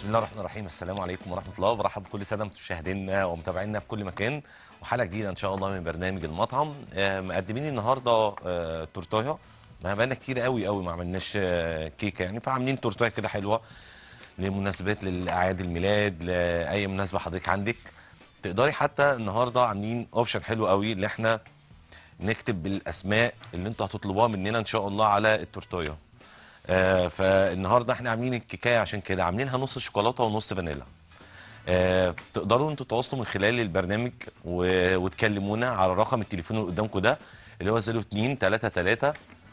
بسم الله الرحمن الرحيم السلام عليكم ورحمه الله وبرحب بكل ساده مشاهدينا ومتابعينا في كل مكان وحلقه جديده ان شاء الله من برنامج المطعم آه، مقدمين النهارده آه، تورتايه ما بقالنا كتير قوي قوي ما عملناش آه، كيكه يعني فعاملين تورتايه كده حلوه لمناسبات للاعياد الميلاد لاي مناسبه حضرتك عندك تقدري حتى النهارده عاملين اوبشن حلو قوي اللي احنا نكتب بالاسماء اللي انتوا هتطلبوها مننا ان شاء الله على التورتايه آه فالنهارده احنا عاملين الكيكايه عشان كده عاملينها نص شوكولاته ونص فانيلا آه تقدروا انتوا تتواصلوا من خلال البرنامج و... وتكلمونا على رقم التليفون اللي قدامكم ده اللي هو 02 33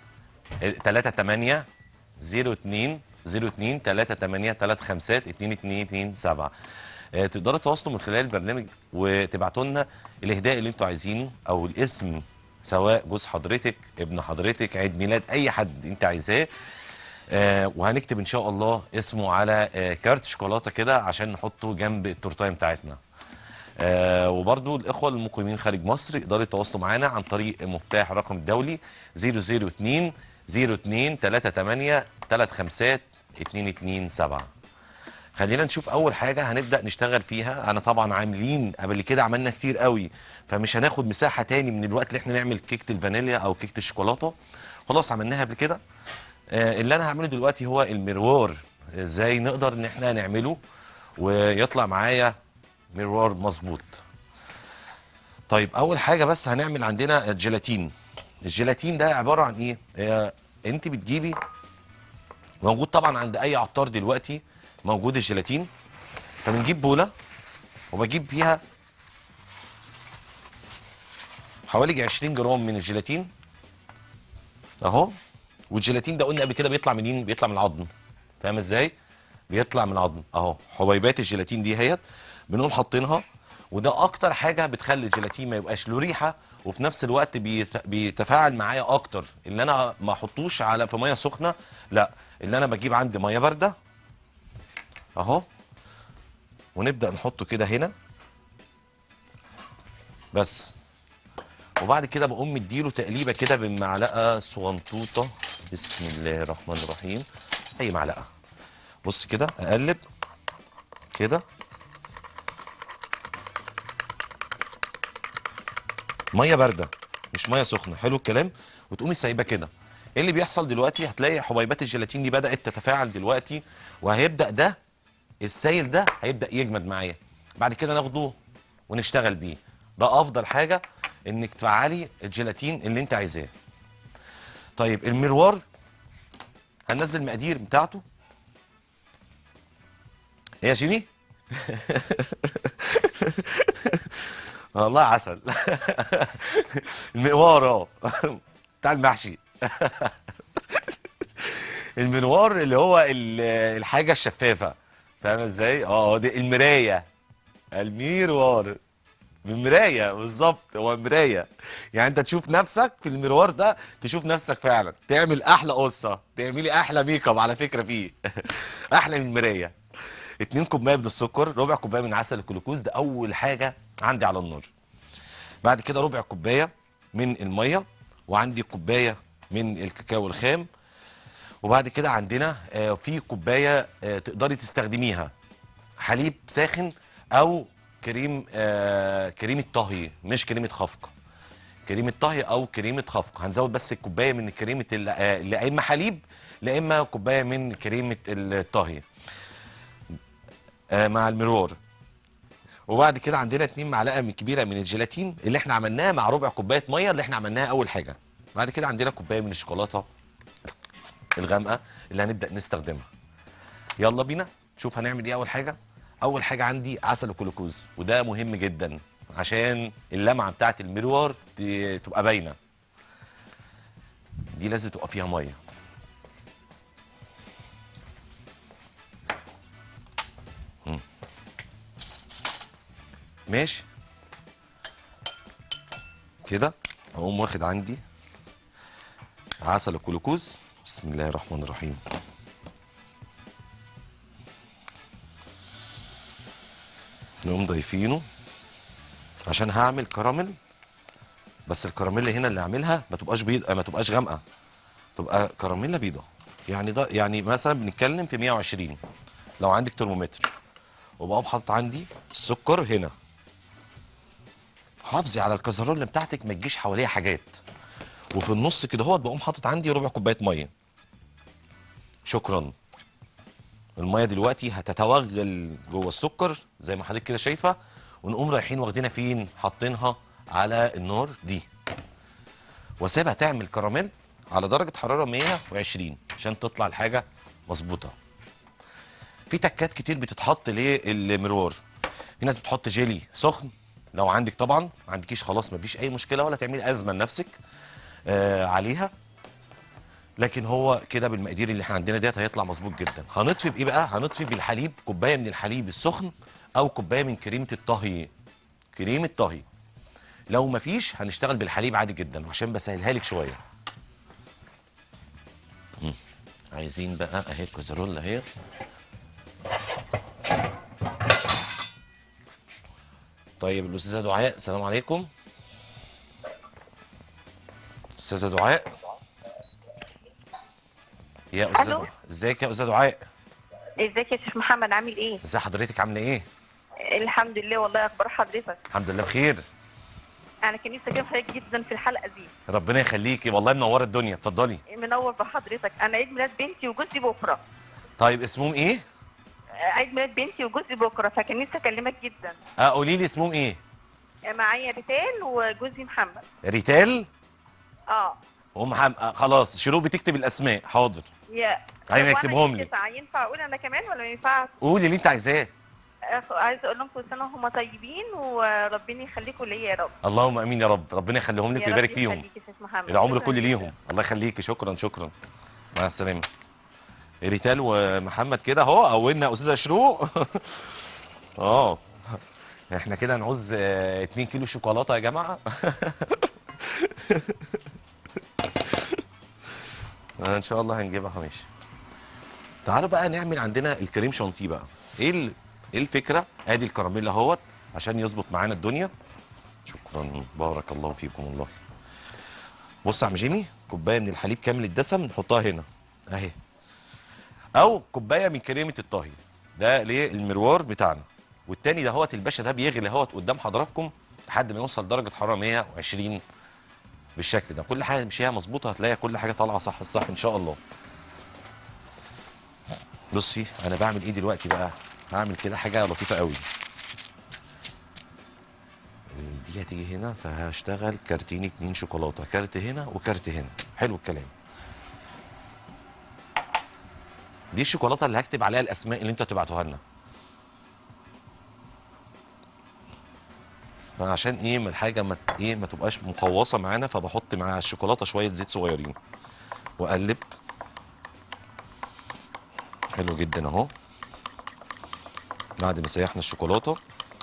38 02 02 38 35 2227 آه، تقدروا تتواصلوا من خلال البرنامج وتبعتوا لنا الاهداء اللي انتوا عايزينه او الاسم سواء جوز حضرتك ابن حضرتك عيد ميلاد اي حد انت عايزاه آه وهنكتب ان شاء الله اسمه على آه كارت شوكولاته كده عشان نحطه جنب التورتايه بتاعتنا آه وبرضو الاخوه المقيمين خارج مصر يقدروا يتواصلوا معانا عن طريق مفتاح الرقم الدولي 002 02 38 35 227 خلينا نشوف اول حاجه هنبدا نشتغل فيها انا طبعا عاملين قبل كده عملنا كتير قوي فمش هناخد مساحه تاني من الوقت اللي احنا نعمل كيكه الفانيليا او كيكه الشوكولاته خلاص عملناها قبل كده آه، اللي انا هعمله دلوقتي هو المروار ازاي نقدر ان احنا نعمله ويطلع معايا مروار مظبوط طيب اول حاجه بس هنعمل عندنا الجيلاتين الجيلاتين ده عباره عن ايه آه، انت بتجيبي موجود طبعا عند اي عطار دلوقتي موجود الجيلاتين فبنجيب بوله وبجيب فيها حوالي 20 جرام من الجيلاتين اهو والجيلاتين ده قلنا قبل كده بيطلع منين بيطلع من العظم فاهم ازاي بيطلع من العظم اهو حبيبات الجيلاتين دي اهيت بنقوم حاطينها وده اكتر حاجه بتخلي الجيلاتين ما يبقاش له ريحه وفي نفس الوقت بيت- بيتفاعل معايا اكتر اللي انا ما احطوش على في ميه سخنه لا اللي انا بجيب عندي ميه بارده اهو ونبدا نحطه كده هنا بس وبعد كده بقوم مديله تقليبه كده بمعلقه صغنطوطه بسم الله الرحمن الرحيم اي معلقه بص كده اقلب كده ميه بارده مش ميه سخنه حلو الكلام وتقومي سايبه كده ايه اللي بيحصل دلوقتي هتلاقي حبيبات الجيلاتين دي بدات تتفاعل دلوقتي وهيبدا ده السائل ده هيبدا يجمد معايا بعد كده ناخده ونشتغل بيه ده افضل حاجه انك تفعلي الجيلاتين اللي انت عايزاه طيب المروار هننزل المقادير بتاعته ايه يا شيمي والله عسل المقوار اه بتاع المحشي المنوار اللي هو ال- الحاجه الشفافه فاهم ازاي اه دي المرايه الميروار المرايه بالظبط هو مرايه يعني انت تشوف نفسك في المروار ده تشوف نفسك فعلا تعمل احلى قصه تعملي احلى ميك اب على فكره فيه احلى من المرايه اتنين كوبايه من السكر ربع كوبايه من عسل الجلوكوز ده اول حاجه عندي على النار بعد كده ربع كوبايه من الميه وعندي كوبايه من الكاكاو الخام وبعد كده عندنا آه، في كوبايه آه، تقدري تستخدميها حليب ساخن او كريم آه، كريمه طهي مش كريمه خفق كريمه طهي او كريمه خفق هنزود بس الكوبايه من كريمه ال- آه، لا اما حليب لا اما كوبايه من كريمه الطهي آه، مع المرور وبعد كده عندنا اتنين معلقه من كبيره من الجيلاتين اللي احنا عملناها مع ربع كوبايه ميه اللي احنا عملناها اول حاجه بعد كده عندنا كوبايه من الشوكولاته الغامقه اللي هنبدا نستخدمها يلا بينا نشوف هنعمل ايه اول حاجه اول حاجه عندي عسل الجلوكوز وده مهم جدا عشان اللمعه بتاعه المروار ت- تبقى باينه دي لازم تبقى فيها ميه مم. ماشي كده اقوم واخد عندي عسل الجلوكوز بسم الله الرحمن الرحيم نقوم ضايفينه عشان هعمل كراميل بس الكراميل هنا اللي اعملها ما تبقاش بيض ما تبقاش غامقه تبقى كراميله بيضه يعني ده يعني مثلا بنتكلم في 120 لو عندك ترمومتر وبقوم حاطط عندي السكر هنا حافظي على الكازرولة بتاعتك ما تجيش حواليها حاجات وفي النص كده اهوت بقوم حاطط عندي ربع كوبايه ميه شكرا الميه دلوقتي هتتوغل جوه السكر زي ما حضرتك كده شايفه ونقوم رايحين واخدينها فين حاطينها على النار دي واسيبها تعمل كراميل على درجه حراره 120 عشان تطلع الحاجه مظبوطه في تكات كتير بتتحط للمروار في ناس بتحط جيلي سخن لو عندك طبعا ما عندكيش خلاص مفيش اي مشكله ولا تعملي ازمه لنفسك آه عليها لكن هو كده بالمقادير اللي احنا عندنا ديت هيطلع مظبوط جدا هنطفي بايه بقى هنطفي بالحليب كوبايه من الحليب السخن او كوبايه من كريمه الطهي كريمه طهي لو مفيش هنشتغل بالحليب عادي جدا عشان بسهلها لك شويه مم. عايزين بقى اهي الكازرولة اهي طيب الاستاذه دعاء السلام عليكم استاذه دعاء يا استاذه ألو. دعاء ازيك يا استاذه دعاء ازيك يا شيخ محمد عامل ايه؟ ازي حضرتك عامله ايه الحمد لله والله اخبار حضرتك الحمد لله بخير انا كان نفسي اجيب حضرتك جدا في الحلقه دي ربنا يخليكي والله منوره الدنيا اتفضلي منور بحضرتك انا عيد ميلاد بنتي وجوزي بكره طيب اسمهم ايه عيد ميلاد بنتي وجوزي بكره فكان نفسي اكلمك جدا اه قولي لي اسمهم ايه معايا ريتال وجوزي محمد ريتال اه ومحمد آه خلاص شروق بتكتب الاسماء حاضر يا أيوة، هو أنا اكتبهم لي. ينفع ينفع اقول انا كمان ولا ما ينفعش؟ قولي اللي انت عايزاه أخ- عايزه اقول لهم كل سنه وهم طيبين وربنا يخليكم ليا يا رب اللهم امين يا رب ربنا يخليهم لك يا رب ويبارك فيهم يخليك يا شيخ محمد العمر شكراً كله جداً. ليهم الله يخليكي شكرا شكرا مع السلامه ريتال ومحمد كده اهو اولنا استاذه شروق اه احنا كده هنعوز 2 كيلو شوكولاته يا جماعه آه، ان شاء الله هنجيبها ماشي تعالوا بقى نعمل عندنا الكريم شانتيه بقى ايه ال- ايه الفكره ادي الكراميل اهوت عشان يظبط معانا الدنيا شكرا بارك الله فيكم والله بص يا عم جيمي كوبايه من الحليب كامل الدسم نحطها هنا اهي او كوبايه من كريمه الطهي ده للمروار بتاعنا والتاني ده هوت الباشا ده بيغلي هوت قدام حضراتكم لحد ما يوصل درجه حراره 120 بالشكل ده كل حاجه مشيها مظبوطه هتلاقي كل حاجه طالعه صح الصح ان شاء الله بصي انا بعمل ايه دلوقتي بقى هعمل كده حاجه لطيفه قوي دي هتيجي هنا فهشتغل كارتين اتنين شوكولاته كارت هنا وكارت هنا حلو الكلام دي الشوكولاته اللي هكتب عليها الاسماء اللي انتوا هتبعتوها لنا فعشان ايه ما الحاجه ما ت- ايه ما تبقاش مقوصه معانا فبحط معاها الشوكولاته شويه زيت صغيرين واقلب حلو جدا اهو بعد ما سيحنا الشوكولاته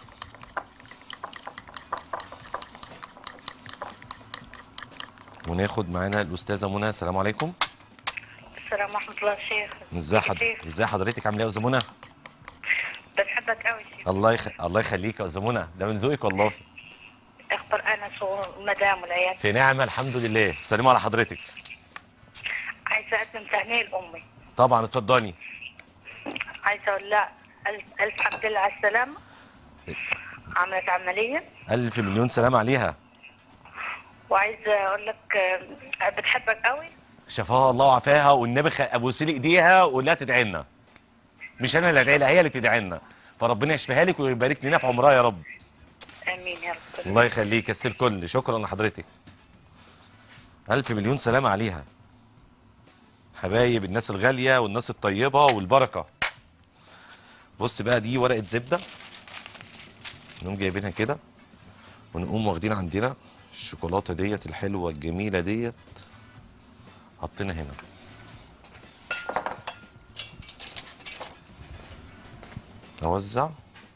وناخد معانا الاستاذه منى السلام عليكم السلام ورحمة الله يا شيخ ازي حضرتك كيف؟ ازي حضرتك عامله ايه يا استاذه منى بنحبك قوي شيخ الله يخ... الله يخليك يا استاذه منى ده من ذوقك والله اخبر انس والمدام والعيال في نعمه الحمد لله سلموا على حضرتك عايزة اقدم تهنئة لامي طبعا اتفضلي عايزة اقول لها الف الف حمد لله على السلامة عملت عملية الف مليون سلام عليها وعايزة اقول لك آه، بتحبك قوي شفاها الله وعافاها والنبي خ... ابوس لي ايديها وقول لها تدعي لنا مش انا اللي ادعي لها هي اللي تدعي لنا فربنا يشفيها لك ويبارك لنا في عمرها يا رب امين يا رب الله يخليك يا ست الكل شكرا لحضرتك الف مليون سلام عليها حبايب الناس الغاليه والناس الطيبه والبركه بص بقى دي ورقه زبده نقوم جايبينها كده ونقوم واخدين عندنا الشوكولاته ديت الحلوه الجميله ديت حاطينها هنا اوزع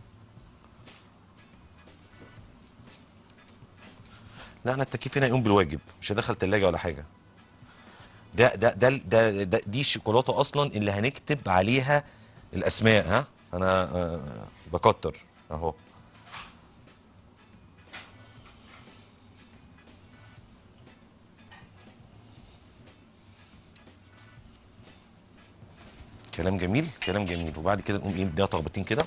لا انا التكييف هنا يقوم بالواجب مش هدخل تلاجة ولا حاجه ده ده ده, ده, ده دي الشوكولاته اصلا اللي هنكتب عليها الاسماء ها انا آه، بكتر اهو كلام جميل كلام جميل وبعد كده نقوم ايه نديها طغبتين كده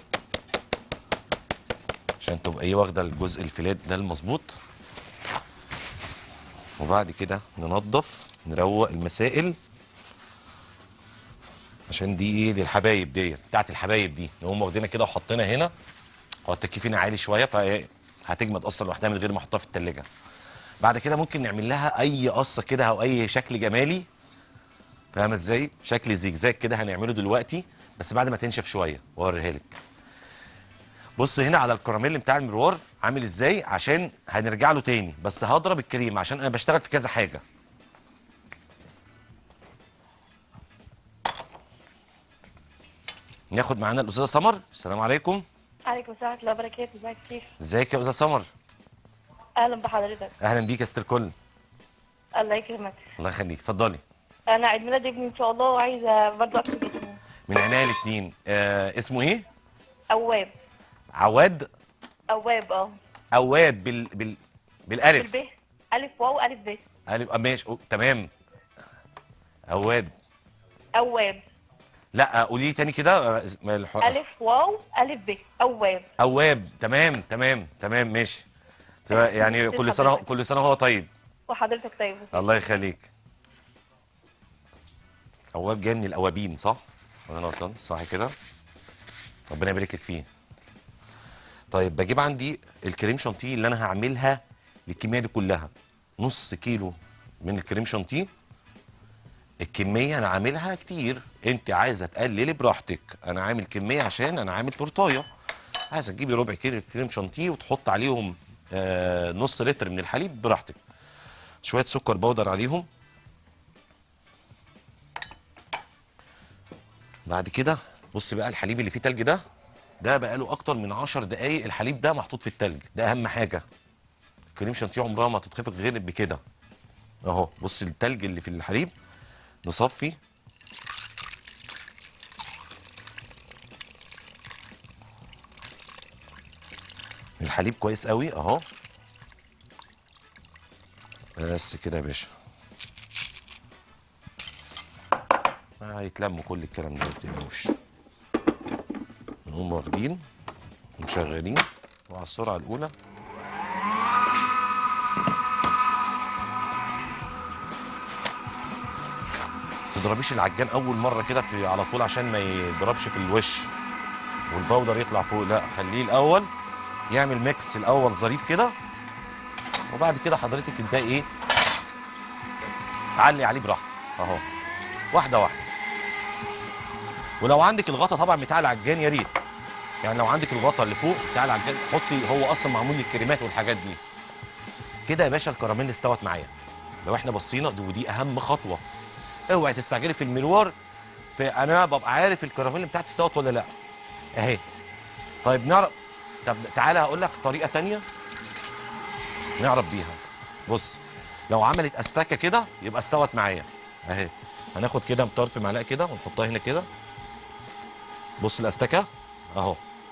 عشان تبقى ايه واخده الجزء الفلات ده المظبوط وبعد كده ننضف نروق المسائل عشان دي ايه للحبايب ديت بتاعت الحبايب دي نقوم واخدينها كده وحطينا هنا هو التكييف هنا عالي شويه فهي هتجمد اصلا لوحدها من غير ما احطها في التلاجة بعد كده ممكن نعمل لها اي قصه كده او اي شكل جمالي فاهمه ازاي شكل زجزاج كده هنعمله دلوقتي بس بعد ما تنشف شويه واوريها لك بص هنا على الكراميل بتاع المروار عامل ازاي عشان هنرجع له تاني بس هضرب الكريم عشان انا بشتغل في كذا حاجه ناخد معانا الاستاذه سمر السلام عليكم عليكم السلام ورحمه الله وبركاته ازيك كيف ازيك يا استاذه سمر اهلا بحضرتك اهلا بيك يا ستر كل الله يكرمك الله يخليك اتفضلي انا عيد ميلاد ابني ان شاء الله وعايزه برضه اكتب اسمه من عينيا الاثنين آه اسمه ايه اواب عواد اواب اه اواد بال بال بالالف بالب الف واو الف ب الف آه ماشي أو- تمام اواد اواب لا قولي لي تاني كده آه، اس- ما الح- الف واو الف ب اواب اواب تمام تمام تمام ماشي تبقى يعني كل سنه كل سنه هو طيب وحضرتك طيب الله يخليك اواب جاي من الاوابين صح ولا انا غلطان صح كده ربنا يبارك لك فيه طيب بجيب عندي الكريم شانتيه اللي انا هعملها للكميه دي كلها نص كيلو من الكريم شانتيه الكميه انا عاملها كتير انت عايزه تقللي براحتك انا عامل كميه عشان انا عامل تورتايه عايزه تجيبي ربع كيلو كريم شانتيه وتحط عليهم آه نص لتر من الحليب براحتك شويه سكر بودر عليهم بعد كده بص بقى الحليب اللي فيه تلج ده ده بقاله اكتر من 10 دقايق الحليب ده محطوط في التلج ده اهم حاجه كريم شانتيه عمرها ما تتخفق غير بكده اهو بص التلج اللي في الحليب نصفي الحليب كويس قوي اهو بس كده يا باشا هيتلم كل الكلام ده متقلقوش نقوم واخدين ومشغلين وعلى السرعه الاولى تضربيش العجان اول مره كده في على طول عشان ما يضربش في الوش والبودر يطلع فوق لا خليه الاول يعمل ميكس الاول ظريف كده وبعد كده حضرتك تبداي ايه علي عليه براحتك اهو واحده واحده ولو عندك الغطا طبعا بتاع العجان يا ريت يعني لو عندك الغطا اللي فوق بتاع العجان حطي هو اصلا معمول للكريمات والحاجات دي كده يا باشا الكراميل استوت معايا لو احنا بصينا دي ودي اهم خطوه اوعي تستعجلي في الملوار فانا ببقى عارف الكراميل بتاعتي استوت ولا لا اهي طيب نعرف طب تعالى هقول لك طريقه تانية نعرف بيها بص لو عملت استكه كده يبقى استوت معايا اهي هناخد كده بطرف معلقه كده ونحطها هنا كده بص الاستكه اهو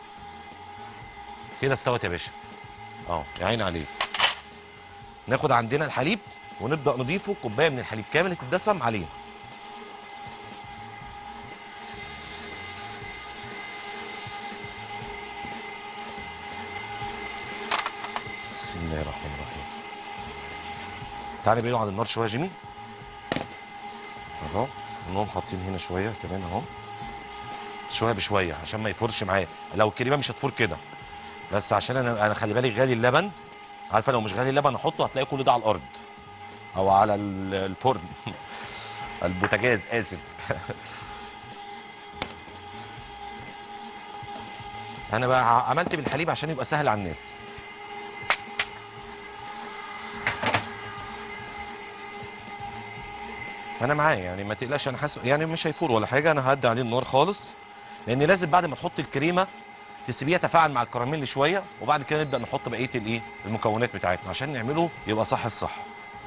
كده استوت يا باشا اهو يا عيني عليك ناخد عندنا الحليب ونبدا نضيفه كوبايه من الحليب كامل الدسم عليه بسم الله الرحمن الرحيم تعالى بعيدوا عن النار شويه يا جيمي اهو نقوم حاطين هنا شويه كمان اهو شويه بشويه عشان ما يفرش معايا لو الكريمه مش هتفور كده بس عشان انا انا خلي بالك غالي اللبن عارفه لو مش غالي اللبن احطه هتلاقي كل ده على الارض او على ال- الفرن البوتاجاز اسف انا بقى عملت بالحليب عشان يبقى سهل على الناس انا معاه يعني ما تقلقش انا حاسس يعني مش هيفور ولا حاجه انا هدي عليه النار خالص لان لازم بعد ما تحط الكريمه تسيبيه يتفاعل مع الكراميل شويه وبعد كده نبدا نحط بقيه الايه المكونات بتاعتنا عشان نعمله يبقى صح الصح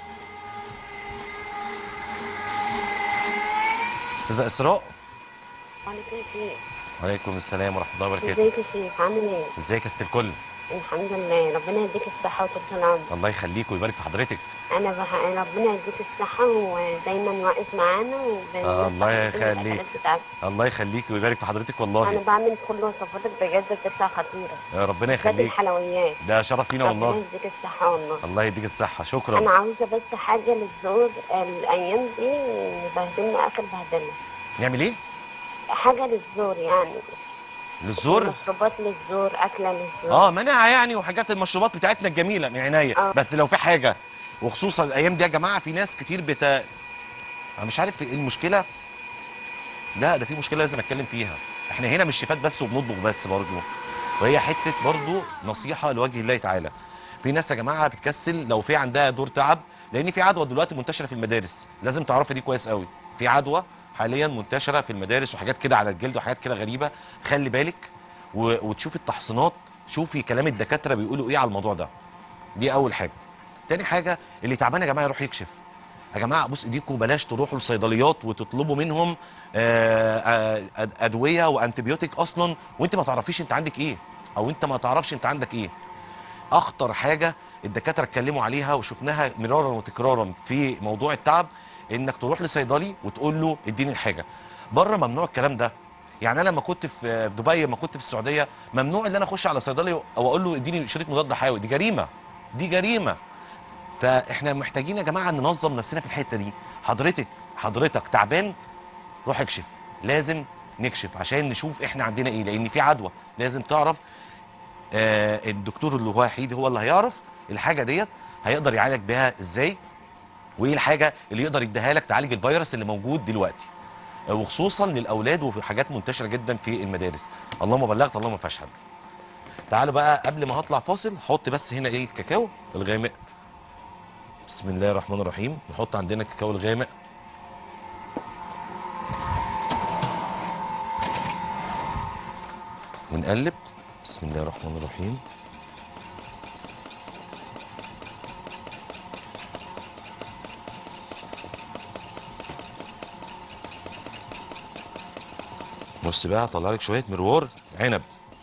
استاذه اسراء عليكم السلام وعليكم السلام ورحمه الله وبركاته ازيك يا شيخ عامل ايه؟ ازيك يا ست الكل الحمد لله ربنا يديك الصحة وطول العمر الله يخليك ويبارك في حضرتك أنا بح... ربنا يديك الصحة ودايما واقف معانا وبن- آه، الله بنستحمل كل يخليك. الحاجات بتاعتك. الله يخليك ويبارك في حضرتك أنا والله بعمل كل وصفاتك بجد بتطلع خطيرة آه، ربنا بالذات يخليك الحلويات ده شرف لينا ربنا والله يديك الصحة والله الله يديك الصحة أنا شكرا عاوزة بس حاجة للزور الأيام دي بهدلنا أكل بهدلنا نعمل ايه؟ حاجة للزور يعني للزور مشروبات للزور أكلة للزور اه مناعة يعني وحاجات المشروبات بتاعتنا الجميلة من عناية آه. بس لو في حاجة وخصوصا الايام دي يا جماعة في ناس كتير بت انا مش عارف ايه المشكلة لا ده في مشكلة لازم اتكلم فيها احنا هنا مش شيفات بس وبنطبخ بس برضو وهي حتة برضو نصيحة لوجه الله تعالى في ناس يا جماعة بتكسل لو في عندها دور تعب لان في عدوى دلوقتي منتشرة في المدارس لازم تعرفي دي كويس قوي في عدوى حاليا منتشرة في المدارس وحاجات كده على الجلد وحاجات كده غريبة خلي بالك و... وتشوفي التحصينات شوفي كلام الدكاترة بيقولوا ايه على الموضوع ده دي اول حاجة تاني حاجة اللي تعبان يا جماعة يروح يكشف يا جماعه بص ايديكم بلاش تروحوا الصيدليات وتطلبوا منهم آه، آه، أد- ادويه وانتبيوتيك اصلا وانت ما تعرفيش انت عندك ايه او انت ما تعرفش انت عندك ايه اخطر حاجه الدكاتره اتكلموا عليها وشفناها مرارا وتكرارا في موضوع التعب انك تروح لصيدلي وتقول له اديني الحاجه بره ممنوع الكلام ده يعني انا لما كنت في في دبي لما كنت في السعوديه ممنوع ان انا اخش على صيدلي او اقول له اديني شريط مضاد حيوي دي جريمه دي جريمه فاحنا محتاجين يا جماعه ننظم نفسنا في الحته دي حضرتك حضرتك تعبان روح اكشف لازم نكشف عشان نشوف احنا عندنا ايه لان في عدوى لازم تعرف آه الدكتور اللي هو وحيد هو اللي هيعرف الحاجه ديت هيقدر يعالج بيها ازاي وايه الحاجه اللي يقدر يديها لك تعالج الفيروس اللي موجود دلوقتي آه، وخصوصا للاولاد وفي حاجات منتشره جدا في المدارس اللهم بلغت اللهم فاشهد تعالوا بقى قبل ما هطلع فاصل حط بس هنا ايه الكاكاو الغامق بسم الله الرحمن الرحيم نحط عندنا الكاكاو الغامق ونقلب بسم الله الرحمن الرحيم بص بقى هطلع لك شويه مروار عنب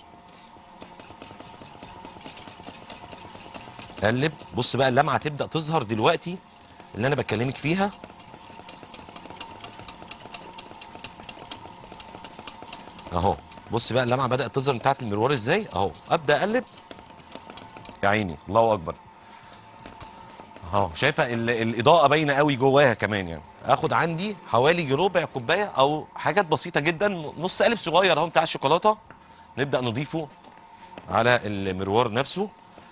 قلب بص بقى اللمعه تبدا تظهر دلوقتي اللي انا بكلمك فيها اهو بص بقى اللمعه بدات تظهر بتاعت المروار ازاي اهو ابدا اقلب يا عيني الله اكبر اهو شايفه ال- الاضاءه باينه قوي جواها كمان يعني اخد عندي حوالي ربع كوبايه او حاجات بسيطه جدا نص قالب صغير اهو بتاع الشوكولاته نبدا نضيفه على المروار نفسه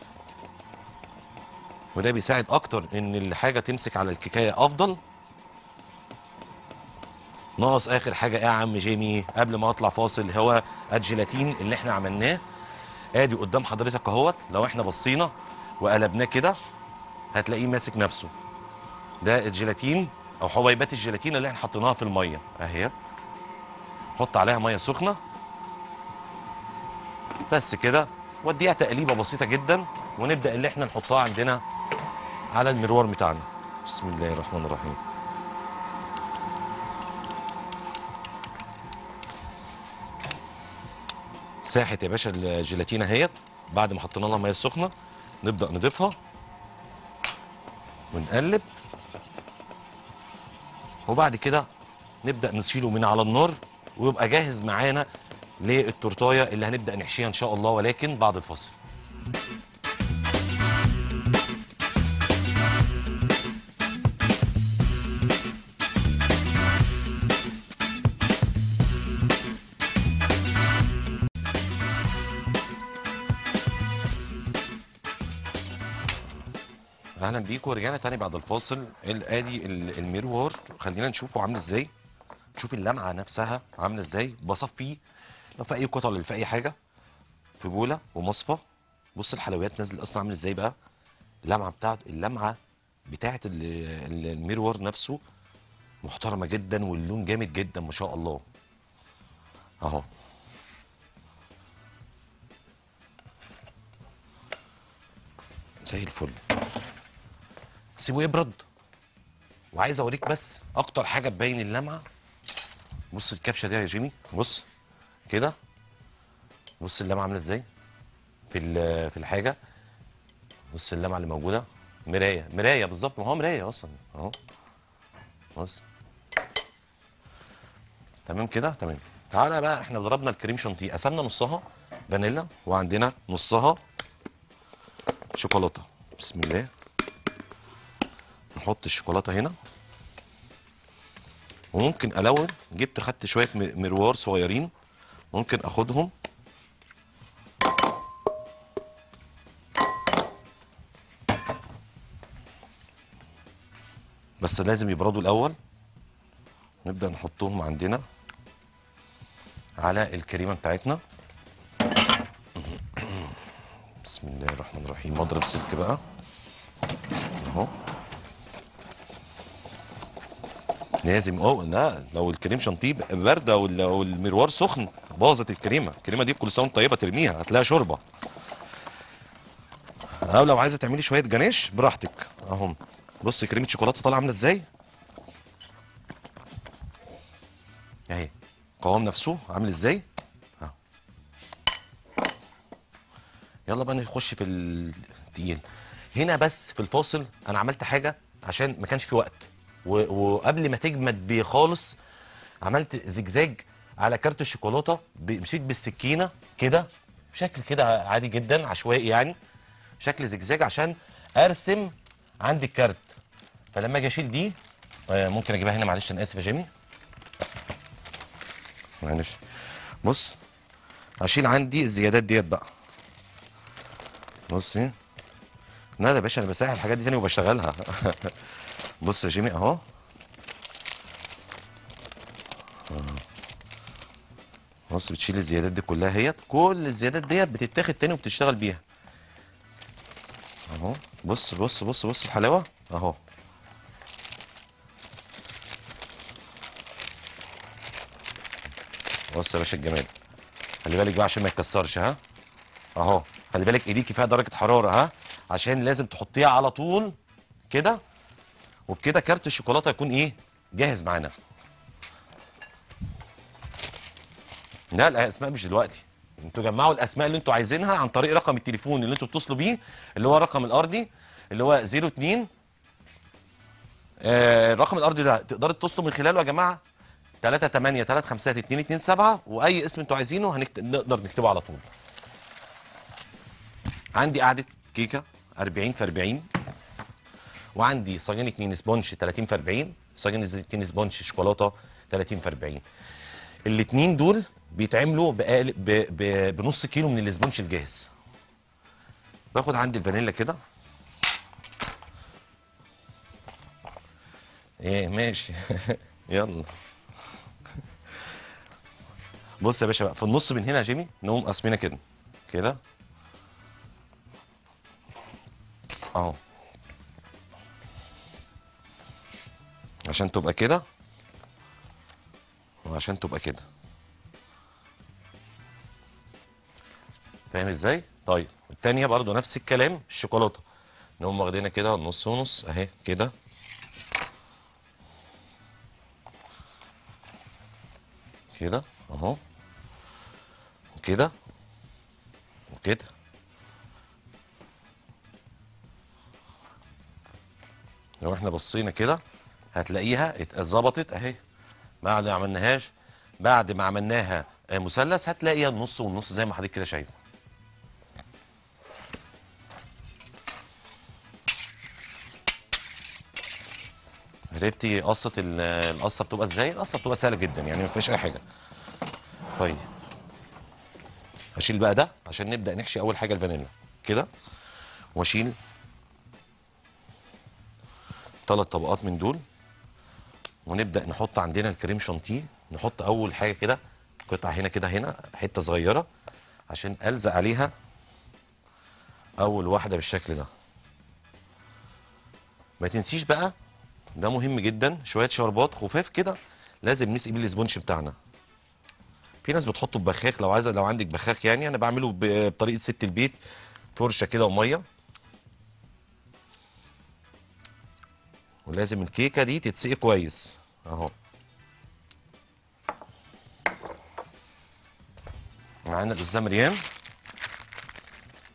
وده بيساعد اكتر ان الحاجه تمسك على الكيكايه افضل ناقص اخر حاجه ايه يا عم جيمي قبل ما اطلع فاصل هو الجيلاتين اللي احنا عملناه ادي قدام حضرتك اهوت لو احنا بصينا وقلبناه كده هتلاقيه ماسك نفسه ده الجيلاتين او حبيبات الجيلاتين اللي احنا حطيناها في الميه اهي حط عليها ميه سخنه بس كده وديها تقليبه بسيطه جدا ونبدا اللي احنا نحطها عندنا على المروار بتاعنا بسم الله الرحمن الرحيم ساحت يا باشا الجيلاتينه اهيت بعد ما حطينا لها ميه سخنه نبدا نضيفها ونقلب وبعد كده نبدا نشيله من على النار ويبقى جاهز معانا للتورتايه اللي هنبدا نحشيها ان شاء الله ولكن بعد الفاصل اهلا بيكم ورجعنا تاني بعد الفاصل ال- ادي ال- المروار خلينا نشوفه عامل ازاي نشوف اللمعه نفسها عامله ازاي بصفيه لو في اي قطع ولا في اي حاجه في بوله ومصفى بص الحلويات نازل اصلا عامل ازاي بقى اللمعه بتاعت اللمعه بتاعت ال- ال- المروار نفسه محترمه جدا واللون جامد جدا ما شاء الله اهو زي الفل سيبه يبرد وعايز اوريك بس اكتر حاجه تبين اللمعه بص الكبشه دي يا جيمي بص كده بص اللمعه عامله ازاي في ال- في الحاجه بص اللمعه اللي موجوده مرايه مرايه بالظبط ما هو مرايه اصلا اهو بص تمام كده تمام تعالى بقى احنا ضربنا الكريم شانتيه قسمنا نصها فانيلا وعندنا نصها شوكولاته بسم الله نحط الشوكولاته هنا وممكن الون جبت خدت شويه م- مروار صغيرين ممكن اخدهم بس لازم يبردوا الاول نبدا نحطهم عندنا على الكريمه بتاعتنا بسم الله الرحمن الرحيم مضرب سلك بقى اهو لازم اه لا لو الكريم شانتيه بارده وال- والمروار سخن باظت الكريمه الكريمه دي بكل سنه وانت طيبه ترميها هتلاقيها شوربه او لو عايزه تعملي شويه جناش براحتك اهم بص كريمه شوكولاته طالعه عامله ازاي اهي قوام نفسه عامل ازاي اهو يلا بقى نخش في التقيل هنا بس في الفاصل انا عملت حاجه عشان ما كانش في وقت و- وقبل ما تجمد بيه خالص عملت زجزاج على كارت الشوكولاته ب- مشيت بالسكينه كده بشكل كده عادي جدا عشوائي يعني شكل زجزاج عشان ارسم عندي الكارت فلما اجي اشيل دي آه، ممكن اجيبها هنا معلش انا اسف يا جيمي معلش بص هشيل عندي الزيادات ديت بقى بصي لا يا باشا انا بساعد الحاجات دي تاني وبشتغلها بص يا جيمي اهو آه. بص بتشيل الزيادات دي كلها اهيت كل الزيادات ديت بتتاخد تاني وبتشتغل بيها اهو بص بص بص بص الحلاوه اهو بص يا باشا الجمال خلي بالك بقى عشان ما يتكسرش ها اهو خلي بالك ايديكي فيها درجه حراره ها عشان لازم تحطيها على طول كده وبكده كارت الشوكولاته يكون ايه جاهز معانا لا الاسماء مش دلوقتي انتوا جمعوا الاسماء اللي انتوا عايزينها عن طريق رقم التليفون اللي انتوا بتتصلوا بيه اللي هو الرقم الارضي اللي هو 02 آه الرقم الارضي ده تقدروا تتصلوا من خلاله يا جماعه 3 8 3 5 2 2 7 واي اسم انتوا عايزينه هنكت... نقدر نكتبه على طول عندي قاعده كيكه 40 في 40 وعندي صاجين اتنين سبونج 30 في 40 صاجين اتنين سبونج شوكولاته 30 في 40 الاتنين دول بيتعملوا بقالب ب... ب... بنص كيلو من الاسبونج الجاهز باخد عندي الفانيلا كده ايه ماشي يلا بص يا باشا بقى في النص من هنا يا جيمي نقوم قاسمينها كده كده اهو عشان تبقى كده وعشان تبقى كده فاهم ازاي طيب التانية برضو نفس الكلام الشوكولاته نقوم واخدينها كده نص ونص اهي كده كده اهو وكده وكده لو احنا بصينا كده هتلاقيها اتظبطت اهي بعد ما عملناهاش بعد ما عملناها آه، مثلث هتلاقيها النص والنص زي ما حضرتك كده شايف عرفتي قصه ال- القصه بتبقى ازاي القصه بتبقى سهله جدا يعني ما فيهاش اي حاجه طيب هشيل بقى ده عشان نبدا نحشي اول حاجه الفانيلا كده واشيل ثلاث طبقات من دول ونبدا نحط عندنا الكريم شانتيه نحط اول حاجه كده قطعه هنا كده هنا حته صغيره عشان الزق عليها اول واحده بالشكل ده ما تنسيش بقى ده مهم جدا شويه شربات خفاف كده لازم نسقي بيه الاسبونج بتاعنا في ناس بتحطه ببخاخ لو عايزه لو عندك بخاخ يعني انا بعمله ب- بطريقه ست البيت فرشه كده وميه ولازم الكيكه دي تتسقي كويس اهو معانا الاستاذه مريم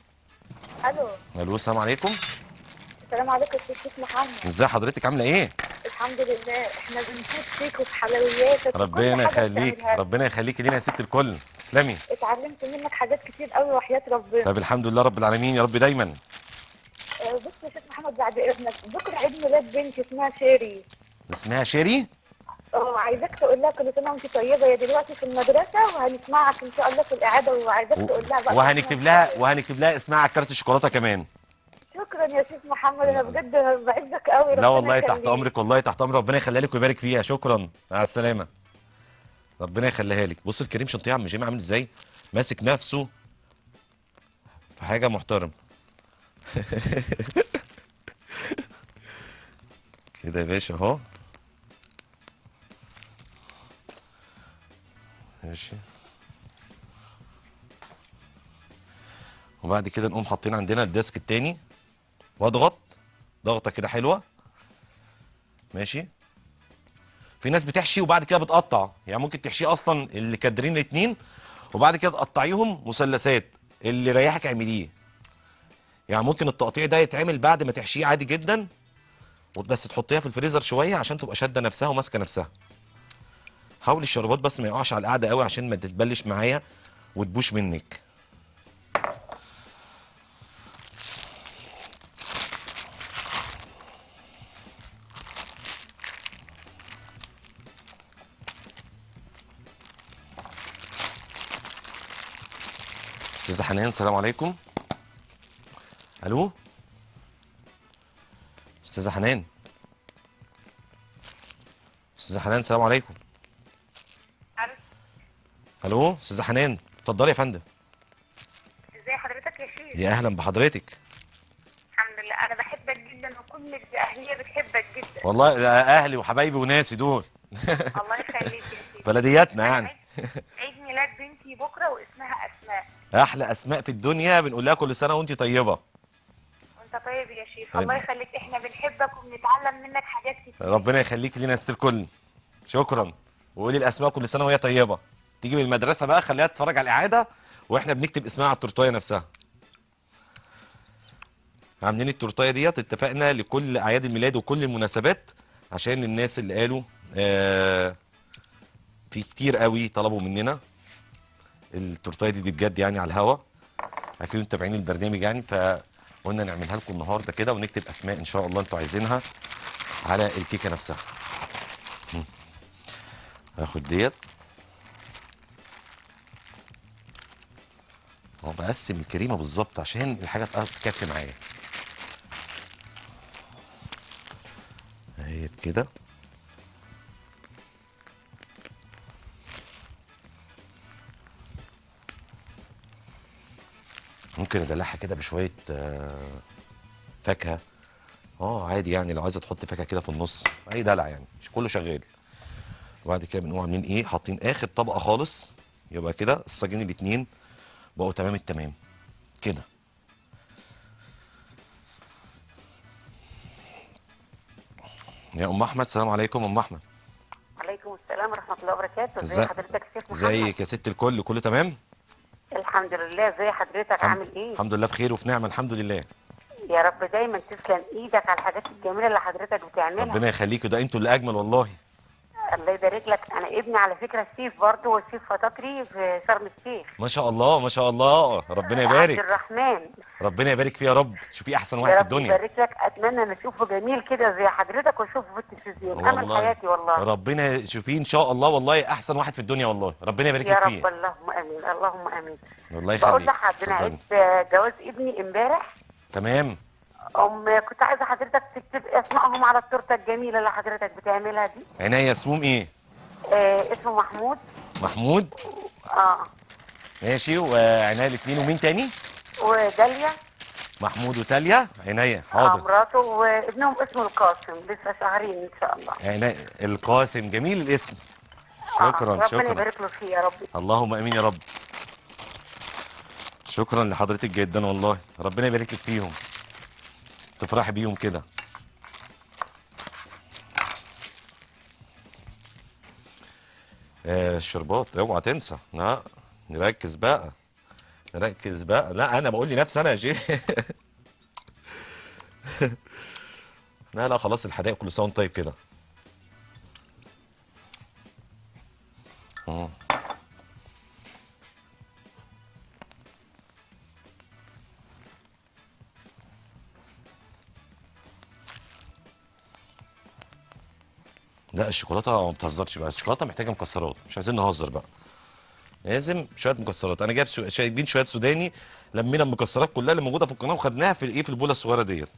الو الو السلام عليكم السلام عليكم يا شيخ محمد ازي حضرتك عامله ايه الحمد لله احنا بنفوت فيك وفي حلوياتك وكل ربنا حاجة يخليك بتعملها لنا. ربنا يخليكي لينا يا ست الكل تسلمي اتعلمت منك حاجات كتير قوي وحياة ربنا طب الحمد لله رب العالمين يا رب دايما آه، بص يا شيخ محمد بعد اذنك بكره عيد ميلاد بنتي اسمها شيري اسمها شيري اه عايزاك تقول لها كل سنه وانت طيبه هي دلوقتي في المدرسه وهنسمعك ان شاء الله في الاعاده وعايزاك تقول لها بقى وهنكتب لها وهنكتب لها اسمها على كارت الشوكولاته كمان شكرا يا شيخ محمد انا بجد بعزك قوي لا ربنا والله تحت يخليك. امرك والله تحت امرك ربنا يخليها لك ويبارك فيها شكرا مع السلامه ربنا يخليها لك بص الكريم شنطيه عم جيمي عامل ازاي ماسك نفسه في حاجه محترم كده يا باشا اهو ماشي وبعد كده نقوم حاطين عندنا الديسك التاني واضغط ضغطه كده حلوه ماشي في ناس بتحشي وبعد كده بتقطع يعني ممكن تحشيه اصلا اللي كادرين الاتنين وبعد كده تقطعيهم مثلثات اللي يريحك اعمليه يعني ممكن التقطيع ده يتعمل بعد ما تحشيه عادي جدا بس تحطيها في الفريزر شويه عشان تبقى شاده نفسها وماسكه نفسها حاول الشربات بس ما يقعش على القعده قوي عشان ما تتبلش معايا وتبوش منك استاذه حنان السلام عليكم الو استاذه حنان استاذه حنان السلام عليكم الو استاذه حنان اتفضلي يا فندم ازي حضرتك يا شيخ يا اهلا بحضرتك الحمد لله انا بحبك جدا وكل الاهليه بتحبك جدا والله ده اهلي وحبايبي وناسي دول الله يخليك يا شيخ بلدياتنا يعني عيد- عيد ميلاد بنتي بكره واسمها اسماء احلى اسماء في الدنيا بنقول لها كل سنه وانت طيبه وانت طيب يا شيخ رب- الله يخليك احنا بنحبك وبنتعلم منك حاجات كتير ربنا يخليك لينا الست الكل شكرا وقولي الاسماء كل سنه وهي طيبه تيجي من المدرسه بقى خليها تتفرج على الاعاده واحنا بنكتب اسمها على التورتايه نفسها عاملين التورتايه ديت اتفقنا لكل اعياد الميلاد وكل المناسبات عشان الناس اللي قالوا آه في كتير قوي طلبوا مننا التورتايه دي, دي بجد يعني على الهوا اكيد انتوا متابعين البرنامج يعني فقلنا نعملها لكم النهارده كده ونكتب اسماء ان شاء الله انتوا عايزينها على الكيكه نفسها مم. هاخد ديت هو بقسم الكريمه بالظبط عشان الحاجه تبقى تكفي معايا اهي كده ممكن ادلعها كده بشويه آه، فاكهه اه عادي يعني لو عايزه تحط فاكهه كده في النص اي دلع يعني مش كله شغال وبعد كده بنقوم عاملين ايه حاطين اخر طبقه خالص يبقى كده الصاجين الاتنين بقوا تمام التمام كده يا ام احمد سلام عليكم ام احمد عليكم السلام ورحمه الله وبركاته ازاي- ازي حضرتك يا شيخ محمد ازيك يا ست الكل كله تمام الحمد لله ازي حضرتك عامل ايه الحمد لله بخير وفي نعمه الحمد لله يا رب دايما تسلم ايدك على الحاجات الجميله اللي حضرتك بتعملها ربنا يخليكوا ده انتوا اللي اجمل والله الله يبارك لك انا ابني على فكره شيف برضه وشيف فطاطري في شرم الشيخ ما شاء الله ما شاء الله ربنا عبد يبارك الرحمن ربنا يبارك فيه يا رب شوفي احسن يا واحد في رب الدنيا يبارك لك اتمنى ان اشوفه جميل كده زي حضرتك واشوفه في التلفزيون امل حياتي والله ربنا شوفيه ان شاء الله والله احسن واحد في الدنيا والله ربنا يبارك يا لك رب فيه اللهم امين اللهم امين والله بقول يخليك لحضرتك انا اتفضلي. عرفت جواز ابني امبارح تمام ام كنت عايزه حضرتك تكتب اسمائهم على التورته الجميله اللي حضرتك بتعملها دي عينيا اسمهم ايه آه اسمه محمود محمود اه ماشي وعينيا الاثنين ومين تاني وداليا محمود وتاليا عينيا آه حاضر مراته وابنهم اسمه القاسم لسه شهرين ان شاء الله عينيا القاسم جميل الاسم آه، شكرا ربنا شكرا يبارك له فيه يا رب اللهم امين يا رب شكرا لحضرتك جدا والله ربنا يبارك لك فيهم تفرحي بيهم كده آه الشربات اوعى تنسى لا نركز بقى ركز بقى لا انا بقول لنفسي انا يا جي لا لا خلاص الحدائق كل سنه وانت طيب كده مم. لا الشوكولاته ما بتهزرش بقى الشوكولاته محتاجه مكسرات مش عايزين نهزر بقى لازم شويه مكسرات انا جايب شو- جايبين شويه سوداني لمينا المكسرات كلها اللي موجوده في القناه وخدناها في الايه في البوله الصغيره ديت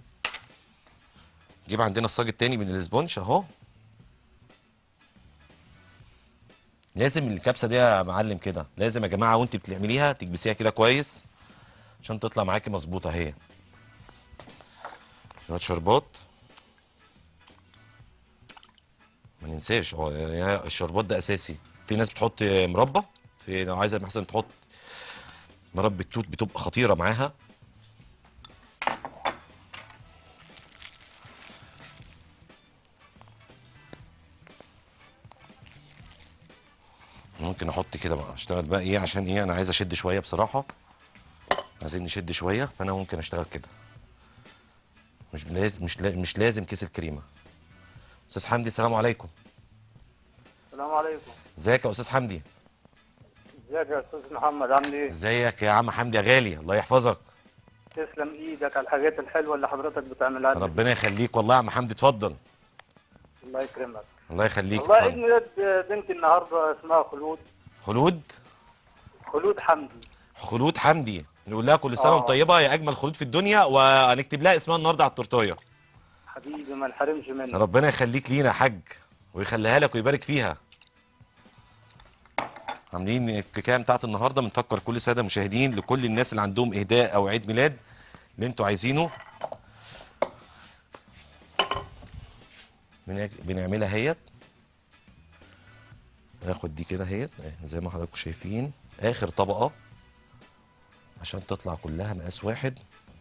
نجيب عندنا الصاج التاني من الاسبونج اهو لازم الكبسه دي يا معلم كده لازم يا جماعه وانت بتعمليها تكبسيها كده كويس عشان تطلع معاكي مظبوطه اهي شويه شربات ما ننساش اه يعني الشربات ده اساسي في ناس بتحط مربى في لو عايزه مثلا تحط مربى توت بتبقى خطيره معاها ممكن احط كده بقى اشتغل بقى ايه عشان ايه انا عايز اشد شويه بصراحه عايزين نشد شويه فانا ممكن اشتغل كده مش لازم مش لا- مش لازم كيس الكريمه استاذ حمدي السلام عليكم السلام عليكم ازيك يا استاذ حمدي ازيك يا استاذ محمد عامل ايه ازيك يا عم حمدي يا غالي الله يحفظك تسلم ايدك على الحاجات الحلوه اللي حضرتك بتعملها لنا. ربنا يخليك والله يا عم حمدي اتفضل الله يكرمك الله يخليك والله عيد اتفضل. ميلاد بنتي النهارده اسمها خلود خلود خلود حمدي خلود حمدي نقول لها كل سنه آه. وانت طيبه يا اجمل خلود في الدنيا وهنكتب لها اسمها النهارده على التورتايه حبيبي ما نحرمش منك ربنا يخليك لينا يا حاج ويخليها لك ويبارك فيها عاملين الكيكه بتاعت النهارده بنفكر كل الساده المشاهدين لكل الناس اللي عندهم اهداء او عيد ميلاد اللي انتوا عايزينه بن- بنعملها اهيت ناخد دي كده اهيت زي ما حضراتكم شايفين اخر طبقه عشان تطلع كلها مقاس واحد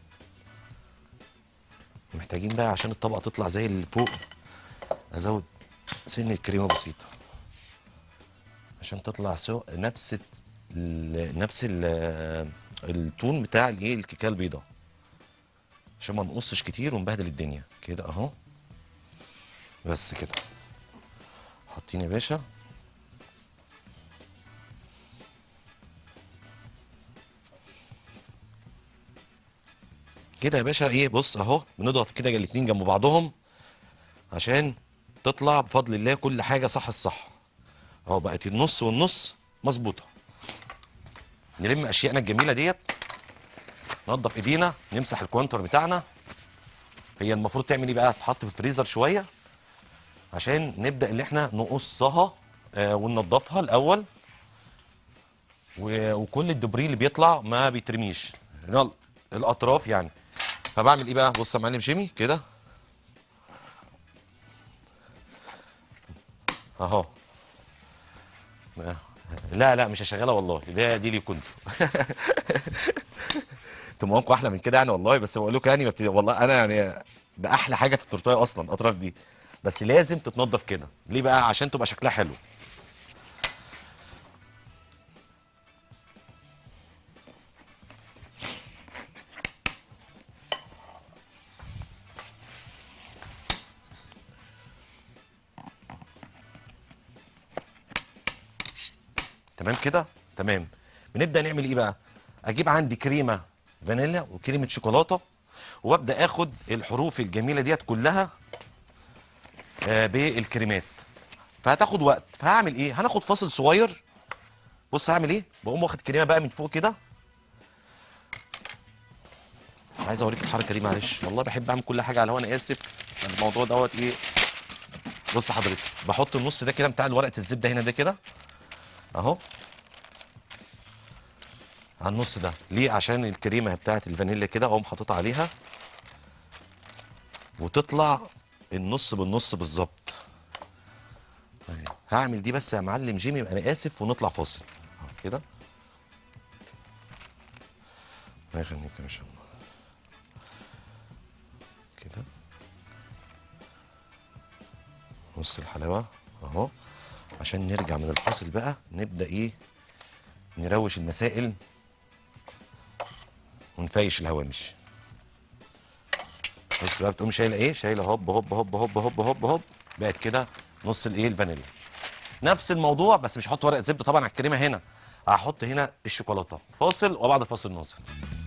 محتاجين بقى عشان الطبقه تطلع زي اللي فوق ازود سن كريمه بسيطه عشان تطلع سو نفس ال... نفس ال... التون بتاع الايه الكيكه البيضاء عشان ما نقصش كتير ونبهدل الدنيا كده اهو بس كده حاطين يا باشا كده يا باشا ايه بص اهو بنضغط كده الاتنين جنب بعضهم عشان تطلع بفضل الله كل حاجه صح الصح اهو بقت النص والنص مظبوطه نلم اشيائنا الجميله ديت ننضف ايدينا نمسح الكوانتر بتاعنا هي المفروض تعمل ايه بقى تحط في الفريزر شويه عشان نبدا ان احنا نقصها آه وننضفها الاول و- وكل الدبري اللي بيطلع ما بيترميش ال- الاطراف يعني فبعمل ايه بقى بص يا معلم جيمي كده اهو لا لا مش هشغلها والله ده دي لي كنت تمامكم احلى من كده يعني والله بس بقول لكم يعني ما بت- والله انا يعني ده احلى حاجه في التورتايه اصلا الاطراف دي بس لازم تتنضف كده ليه بقى عشان تبقى شكلها حلو تمام كده تمام بنبدا نعمل ايه بقى اجيب عندي كريمه فانيليا وكريمه شوكولاته وابدا اخد الحروف الجميله ديت كلها آه بالكريمات فهتاخد وقت فهعمل ايه هناخد فاصل صغير بص هعمل ايه بقوم واخد كريمه بقى من فوق كده عايز اوريك الحركه دي معلش والله بحب اعمل كل حاجه على هو انا اسف الموضوع دوت ايه بص حضرتك بحط النص ده كده بتاع ورقه الزبده هنا ده كده اهو على النص ده ليه عشان الكريمه بتاعت الفانيليا كده اقوم حاططها عليها وتطلع النص بالنص بالظبط أهي. هعمل دي بس يا معلم جيمي انا اسف ونطلع فاصل أهو كده الله يخليك ما شاء الله كده نص الحلاوه اهو عشان نرجع من الفاصل بقى نبدا ايه نروش المسائل ونفيش الهوامش بص بقى بتقوم شايله ايه شايله هوب هوب هوب هوب هوب هوب هوب بقت كده نص الايه الفانيليا نفس الموضوع بس مش هحط ورق زبده طبعا على الكريمه هنا هحط هنا الشوكولاته فاصل وبعد فاصل نوصل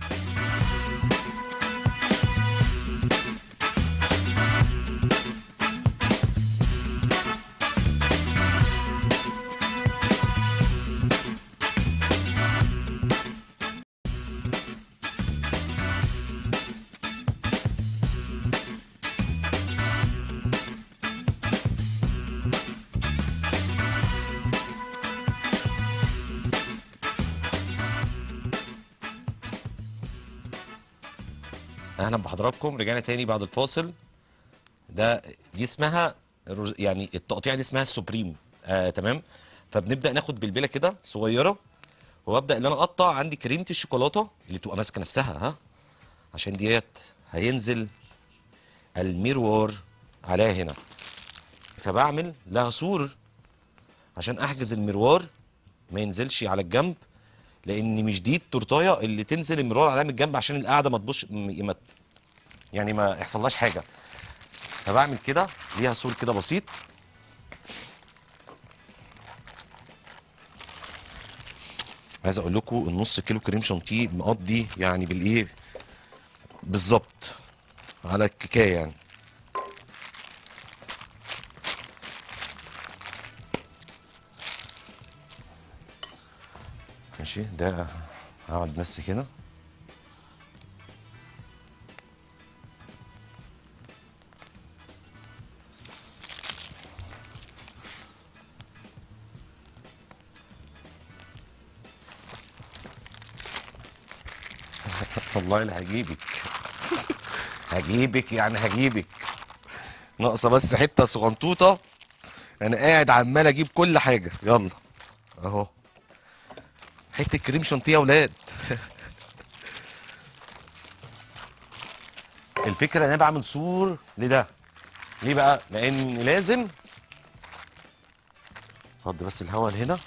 اهلا بحضراتكم رجعنا تاني بعد الفاصل ده دي اسمها الرز- يعني التقطيعه دي اسمها السوبريم آه تمام فبنبدا ناخد بلبله كده صغيره وابدا ان انا اقطع عندي كريمه الشوكولاته اللي تبقى ماسكه نفسها ها عشان ديت هينزل الميروار عليها هنا فبعمل لها سور عشان احجز المروار ما ينزلش على الجنب لان مش دي التورتايه اللي تنزل المروار عليها من الجنب عشان القعده ما تبص م- ما يعني ما يحصلهاش حاجه فبعمل كده ليها سور كده بسيط عايز اقول لكم النص كيلو كريم شانتيه مقضي يعني بالايه بالظبط على الكيكايه يعني ماشي ده هقعد بس كده والله لا هجيبك هجيبك يعني هجيبك ناقصه بس حته صغنطوطه انا قاعد عمال اجيب كل حاجه يلا اهو حته كريم شانتيه يا اولاد الفكره ان انا بعمل سور لده ليه بقى لان لازم فضي بس الهواء هنا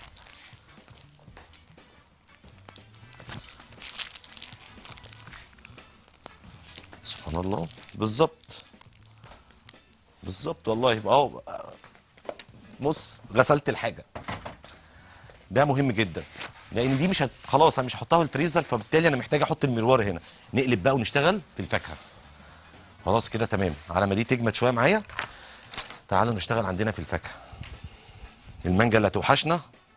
سبحان الله بالظبط بالظبط والله يبقى اهو بص غسلت الحاجه ده مهم جدا لان دي مش هت... خلاص انا مش هحطها في الفريزر فبالتالي انا محتاج احط المروار هنا نقلب بقى ونشتغل في الفاكهه خلاص كده تمام على ما دي تجمد شويه معايا تعالوا نشتغل عندنا في الفاكهه المانجا اللي هتوحشنا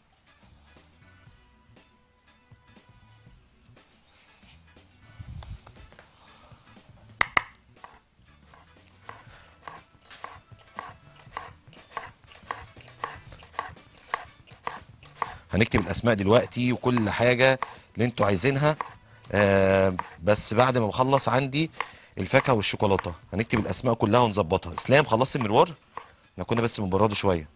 هنكتب الاسماء دلوقتي وكل حاجه اللي انتوا عايزينها آه بس بعد ما بخلص عندي الفاكهه والشوكولاته هنكتب الاسماء كلها ونظبطها اسلام خلصت المروار احنا كنا بس بنبرده شويه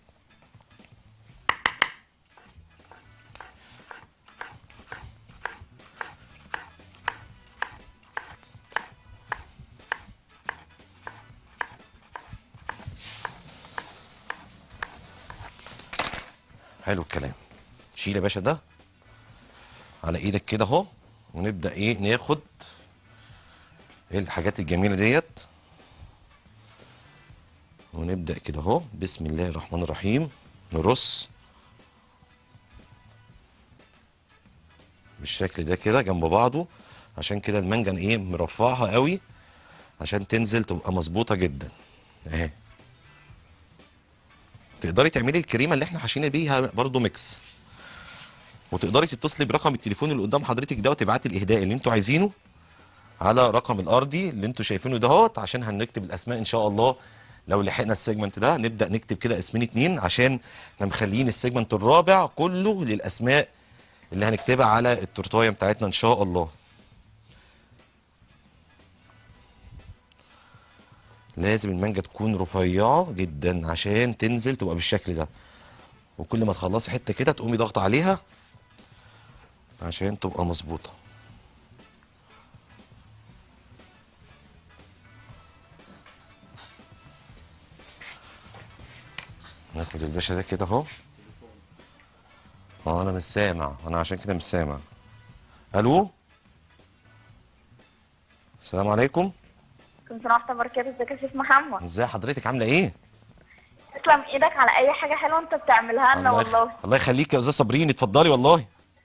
حلو الكلام شيل يا باشا ده على ايدك كده اهو ونبدا ايه ناخد الحاجات الجميله ديت ونبدا كده اهو بسم الله الرحمن الرحيم نرص بالشكل ده كده جنب بعضه عشان كده المانجا ايه مرفعها قوي عشان تنزل تبقى مظبوطه جدا اهي تقدري تعملي الكريمه اللي احنا حاشين بيها برضو ميكس وتقدري تتصلي برقم التليفون اللي قدام حضرتك ده وتبعتي الاهداء اللي انتوا عايزينه على رقم الارضي اللي انتوا شايفينه دهوت عشان هنكتب الاسماء ان شاء الله لو لحقنا السيجمنت ده نبدا نكتب كده اسمين اتنين عشان احنا مخليين السيجمنت الرابع كله للاسماء اللي هنكتبها على التورتايه بتاعتنا ان شاء الله لازم المانجا تكون رفيعه جدا عشان تنزل تبقى بالشكل ده وكل ما تخلصي حته كده تقومي ضغط عليها عشان تبقى مظبوطه ناخد الباشا ده كده اهو اه انا مش سامع انا عشان كده مش سامع الو السلام عليكم كنت رحت بركات ازيك يا شيخ محمد ازاي حضرتك عامله ايه تسلم ايدك على اي حاجه حلوه انت بتعملها لنا الله يخ- والله الله يخليك يا استاذه صابرين اتفضلي والله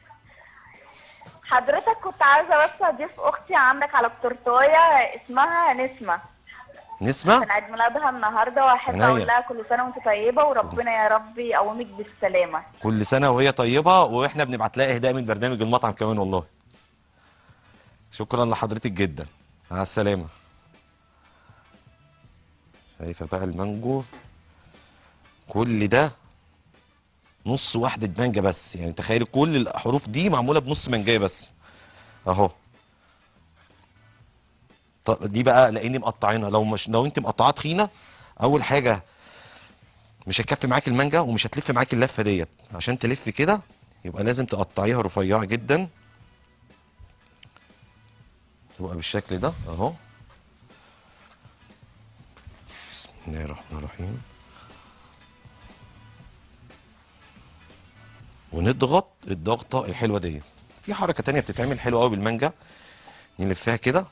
حضرتك كنت عايزه بس اضيف اختي عندك على التورتايه اسمها نسمه نسمه كان عيد ميلادها النهارده واحب عينيا. اقول لها كل سنه وانت طيبه وربنا يا رب يقومك بالسلامه كل سنه وهي طيبه واحنا بنبعت لها اهداء من برنامج المطعم كمان والله شكرا لحضرتك جدا مع السلامه شايفه بقى المانجو كل ده نص واحدة مانجا بس يعني تخيلي كل الحروف دي معمولة بنص مانجاية بس اهو ط- دي بقى لاني مقطعينها لو مش لو انت مقطعاها تخينه اول حاجه مش هتكفي معاك المانجا ومش هتلف معاك اللفه ديت عشان تلف كده يبقى لازم تقطعيها رفيعه جدا تبقى بالشكل ده اهو بسم الله الرحمن الرحيم ونضغط الضغطه الحلوه دي في حركه تانية بتتعمل حلوه قوي بالمانجا نلفها كده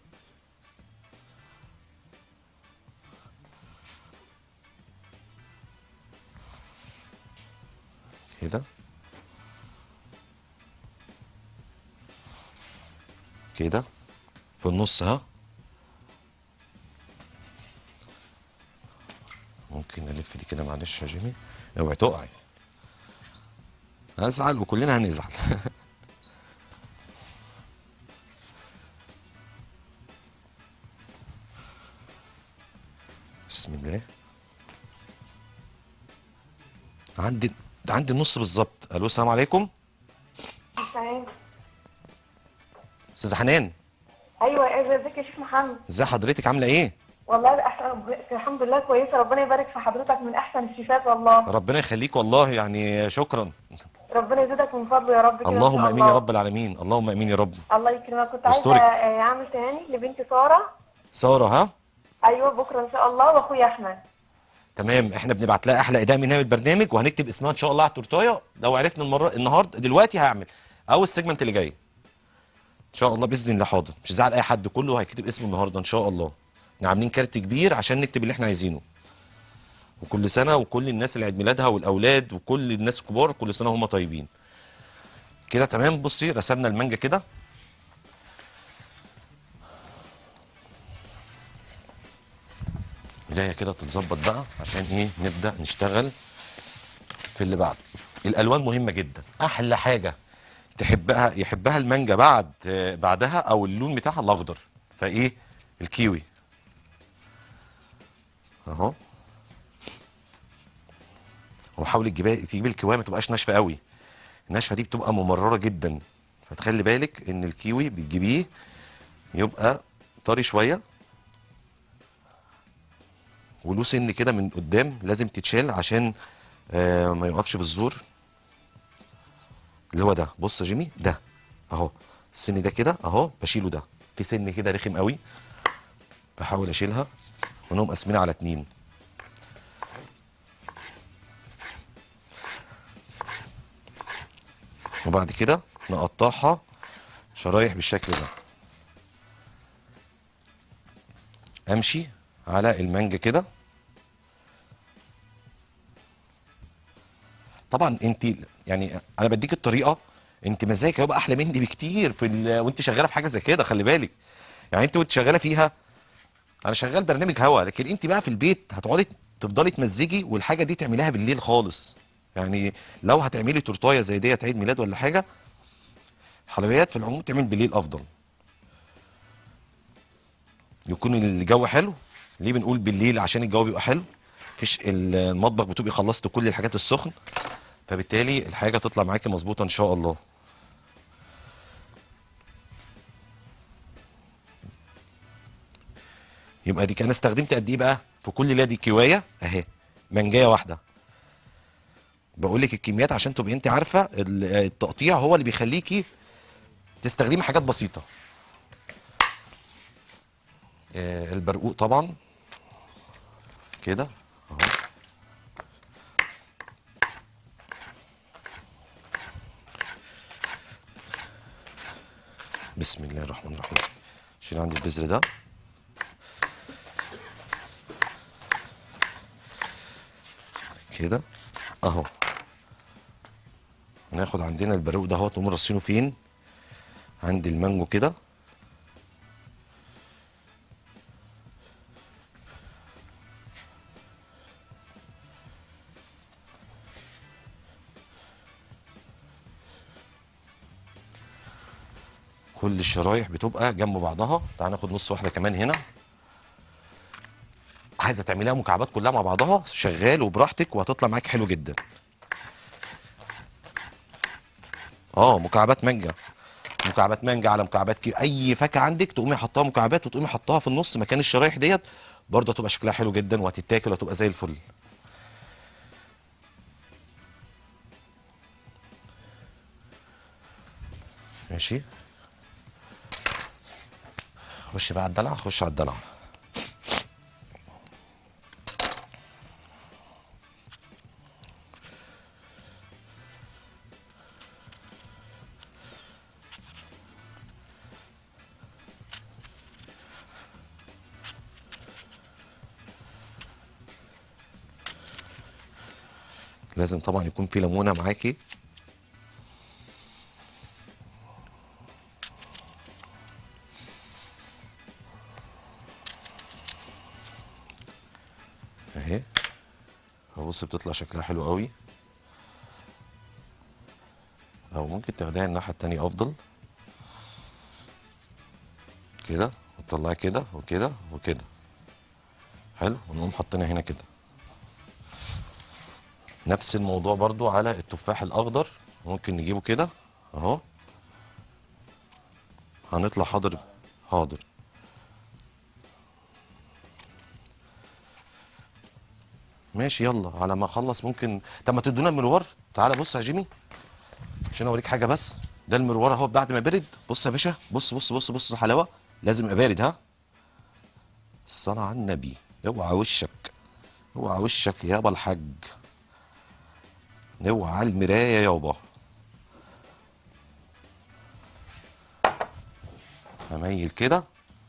كده كده في النص ها ممكن نلف دي كده معلش يا جيمي اوعي تقعي هزعل وكلنا هنزعل بسم الله عندي عندي النص بالظبط الو السلام عليكم تمام استاذه حنان ايوه ايه ازيك يا شيخ محمد ازي حضرتك عامله ايه والله ده احسن الحمد لله كويسه ربنا يبارك في حضرتك من احسن الشفات والله ربنا يخليك والله يعني شكرا ربنا يزيدك من فضله يا رب كده إن اللهم شاء امين يا الله. رب العالمين اللهم امين يا رب الله يكرمك كنت عايزه يسترك. آه، اعمل تهاني لبنتي ساره ساره ها ايوه بكره ان شاء الله واخويا احمد تمام احنا بنبعت لها احلى اداء من هنا من البرنامج وهنكتب اسمها ان شاء الله على التورتايه لو عرفنا المره النهارده دلوقتي هعمل او السيجمنت اللي جاي ان شاء الله باذن الله حاضر مش هزعل اي حد كله هيكتب اسمه النهارده ان شاء الله احنا عاملين كارت كبير عشان نكتب اللي احنا عايزينه وكل سنه وكل الناس اللي عيد ميلادها والاولاد وكل الناس الكبار كل سنه هم طيبين كده تمام بصي رسمنا المانجا كده بدايه كده تتظبط بقى عشان ايه نبدا نشتغل في اللي بعده الالوان مهمه جدا احلى حاجه تحبها يحبها المانجا بعد آه، بعدها او اللون بتاعها الاخضر فايه الكيوي اهو وحاول تجيبها تجيب الكيويه ما تبقاش ناشفه قوي الناشفه دي بتبقى ممرره جدا فتخلي بالك ان الكيوي بتجيبيه يبقى طري شويه وله سن كده من قدام لازم تتشال عشان آه ما يقفش في الزور اللي هو ده بص يا جيمي ده اهو السن ده كده اهو بشيله ده في سن كده رخم قوي بحاول اشيلها ونقوم قاسمينها على اتنين وبعد كده نقطعها شرايح بالشكل ده امشي على المانجا كده طبعا انت يعني انا بديك الطريقه انت مزاجك هيبقى احلى مني بكتير في ال... وانت شغاله في حاجه زي كده خلي بالك يعني انت وانت شغاله فيها انا شغال برنامج هوا لكن انت بقى في البيت هتقعدي تفضلي تمزجي والحاجه دي تعمليها بالليل خالص يعني لو هتعملي تورتايه زي ديت عيد ميلاد ولا حاجه حلويات في العموم تعمل بالليل افضل يكون الجو حلو ليه بنقول بالليل عشان الجو بيبقى حلو مفيش المطبخ بتبقي خلصت كل الحاجات السخن فبالتالي الحاجه تطلع معاكي مظبوطه ان شاء الله يبقى دي انا استخدمت قد ايه بقى في كل لادي كوايه اهي منجايه واحده بقول لك الكميات عشان تبقي انت عارفه ال- التقطيع هو اللي بيخليكي تستخدمي حاجات بسيطه آه، البرقوق طبعا كده اهو بسم الله الرحمن الرحيم شيل عندي البذر ده كده اهو وناخد عندنا البرقوق ده اهوت نقوم رصينه فين عند المانجو كده كل الشرايح بتبقى جنب بعضها تعال ناخد نص واحده كمان هنا عايزه تعمليها مكعبات كلها مع بعضها شغال وبراحتك وهتطلع معاك حلو جدا اه مكعبات مانجا مكعبات مانجا على مكعبات كي اي فاكهه عندك تقومي حطاها مكعبات وتقومي حطاها في النص مكان الشرايح ديت برضه هتبقى شكلها حلو جدا وهتتاكل وهتبقى زي الفل ماشي خش بقى على الدلع خش على الدلع لازم طبعا يكون في ليمونه معاكي اهي بص بتطلع شكلها حلو قوي او ممكن تاخديها الناحيه التانية افضل كده وتطلعي كده وكده وكده حلو ونقوم حاطينها هنا كده نفس الموضوع برضو على التفاح الاخضر ممكن نجيبه كده اهو هنطلع حاضر حاضر ماشي يلا على ما اخلص ممكن طب ما تدونا المروار تعالى بص يا جيمي عشان اوريك حاجه بس ده المروار اهو بعد ما برد بص يا باشا بص بص بص بص الحلاوه لازم يبقى بارد ها الصلاة على النبي اوعى وشك اوعى وشك يابا الحاج اوعى المرايه يابا هميل كده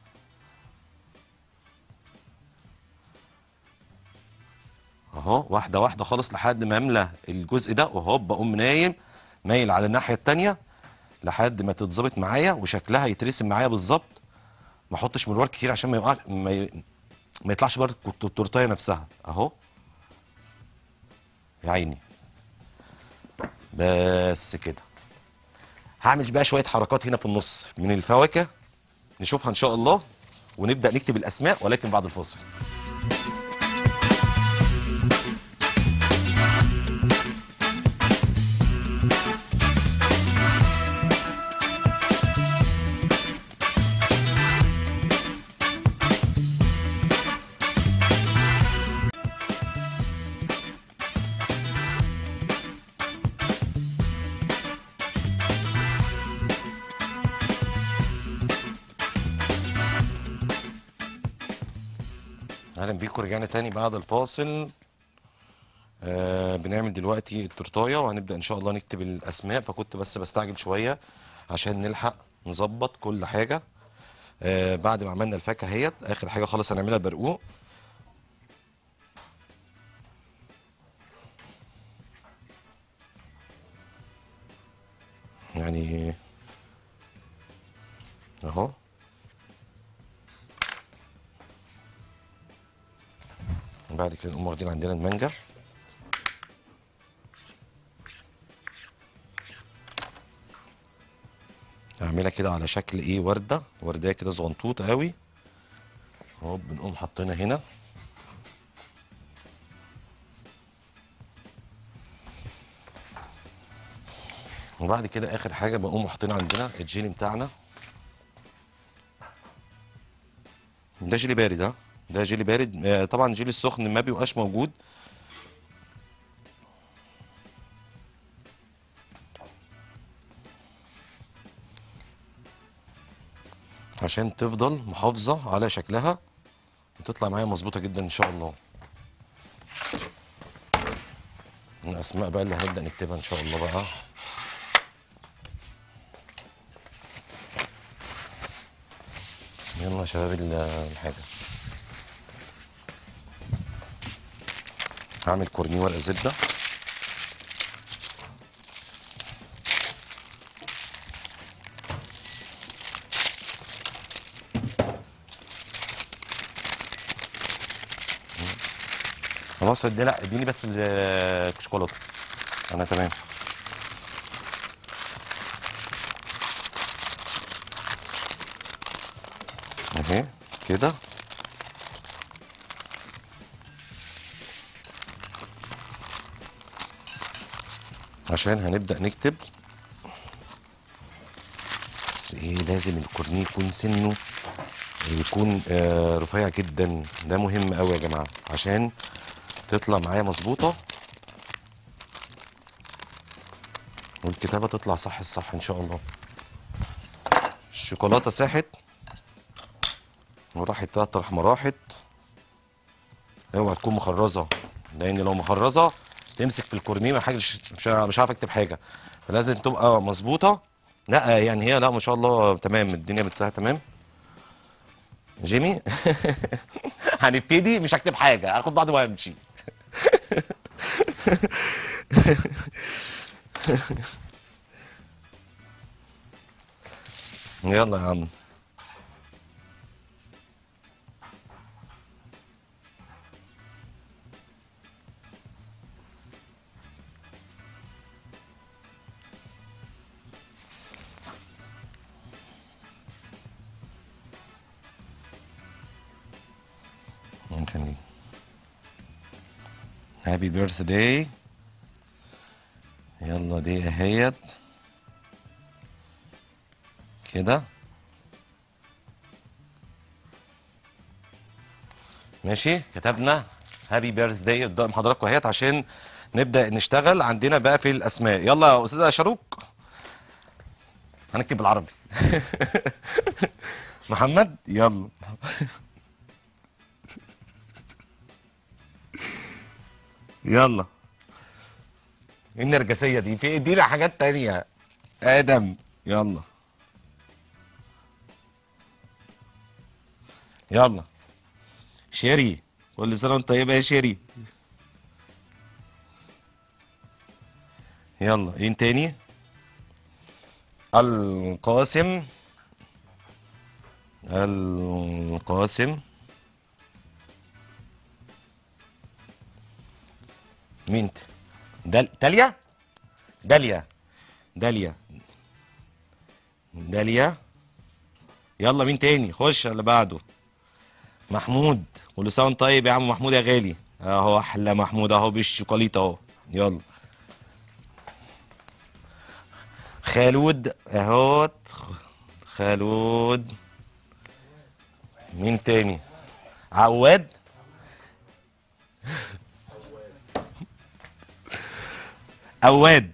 اهو واحده واحده خالص لحد ما املى الجزء ده وهوب اقوم نايم مايل على الناحيه التانيه لحد ما تتظبط معايا وشكلها يترسم معايا بالظبط ما احطش مروار كتير عشان ما يقع ما, ي... ما يطلعش بره التورتايه نفسها اهو يا عيني بس كده هعمل بقى شويه حركات هنا في النص من الفواكه نشوفها ان شاء الله ونبدا نكتب الاسماء ولكن بعد الفاصل اهلا بيكم رجعنا تاني بعد الفاصل آه بنعمل دلوقتي التورتايه وهنبدا ان شاء الله نكتب الاسماء فكنت بس بستعجل شويه عشان نلحق نظبط كل حاجه آه بعد ما عملنا الفاكهه اهيت اخر حاجه خالص هنعملها البرقوق يعني اهو بعد كده نقوم واخدين عندنا المانجا اعملها كده على شكل ايه ورده ورديه كده صغنطوطه قوي اهو بنقوم حاطينها هنا وبعد كده اخر حاجه بنقوم حاطين عندنا الجيلي بتاعنا ده جيلي بارد ها ده جيلي بارد آه، طبعا الجيلي السخن ما بيبقاش موجود عشان تفضل محافظة على شكلها وتطلع معايا مظبوطة جدا ان شاء الله الاسماء بقى اللي هنبدأ نكتبها ان شاء الله بقى يلا يا شباب ال- الحاجه هعمل كورنيه ورق زبده خلاص ادي لا اديني بس ال- الشوكولاته انا تمام اهي كده عشان هنبدأ نكتب بس ايه لازم الكورنيه يكون سنه يكون آه رفيع جدا ده مهم قوي يا جماعة عشان تطلع معايا مظبوطة والكتابة تطلع صح الصح ان شاء الله الشوكولاتة ساحت وراحت تلات راح ما راحت اوعى تكون مخرزة لان لو مخرزة تمسك في الكورنيه ما حاجة مش مش عارف اكتب حاجة فلازم تبقى مظبوطة لا يعني هي لا ما شاء الله تمام الدنيا بتساعد تمام جيمي هنبتدي مش هكتب حاجة هاخد بعض وامشي يلا يا عم ممكن هابي بيرثداي يلا دي اهيت كده ماشي كتبنا هابي بيرث داي قدام حضراتكم اهيت عشان نبدا نشتغل عندنا بقى في الاسماء يلا يا استاذه شاروك هنكتب بالعربي محمد يلا يلا ايه النرجسيه دي في ادينا حاجات تانية ادم يلا يلا شيري كل سنه وانت طيبه يا شيري يلا ايه تاني القاسم القاسم مين انت؟ دال... داليا داليا داليا داليا يلا مين تاني خش على اللي بعده محمود كل سنه وانت طيب يا عم محمود يا غالي اهو احلى محمود اهو بالشوكولاته اهو يلا خالود اهوت خالود مين تاني عواد عواد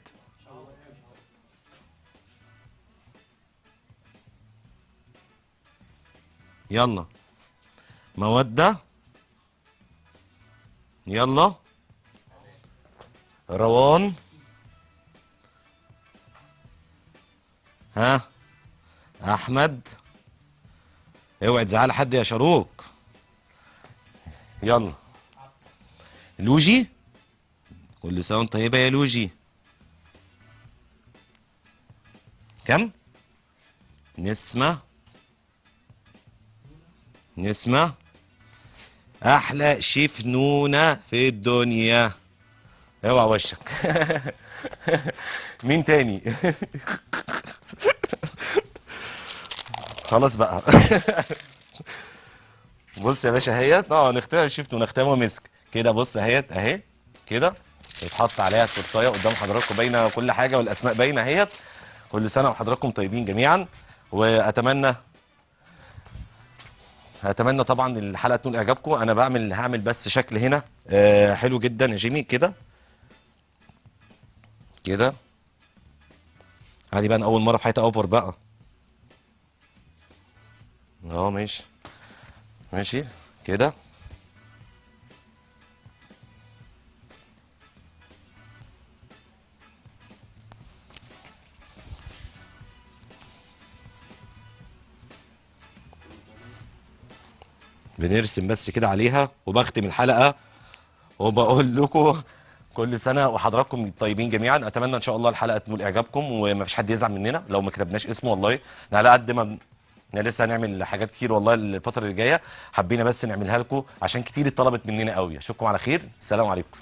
يلا مودة يلا روان ها احمد اوعي تزعل حد يا شاروك يلا لوجي كل سنه وانت طيبه يا لوجي كم نسمة نسمة احلى شيف نونة في الدنيا اوعى وشك مين تاني خلاص بقى بص يا باشا اهيت اه نختار شيفت ونختمه مسك كده بص اهيت اهي كده يتحط عليها التورتايه قدام حضراتكم باينه كل حاجه والاسماء باينه اهيت كل سنه وحضراتكم طيبين جميعا واتمنى اتمنى طبعا الحلقه تكون اعجابكم انا بعمل هعمل بس شكل هنا آه حلو جدا يا جيمي كده كده عادي بقى أنا اول مره في حياتي اوفر بقى اه ماشي ماشي كده بنرسم بس كده عليها وبختم الحلقه وبقول لكم كل سنه وحضراتكم طيبين جميعا اتمنى ان شاء الله الحلقه تنول اعجابكم وما فيش حد يزعل مننا لو ما كتبناش اسمه والله إحنا على قد ما بن- احنا لسه هنعمل حاجات كتير والله الفتره اللي جايه حبينا بس نعملها لكم عشان كتير اتطلبت مننا قوي اشوفكم على خير السلام عليكم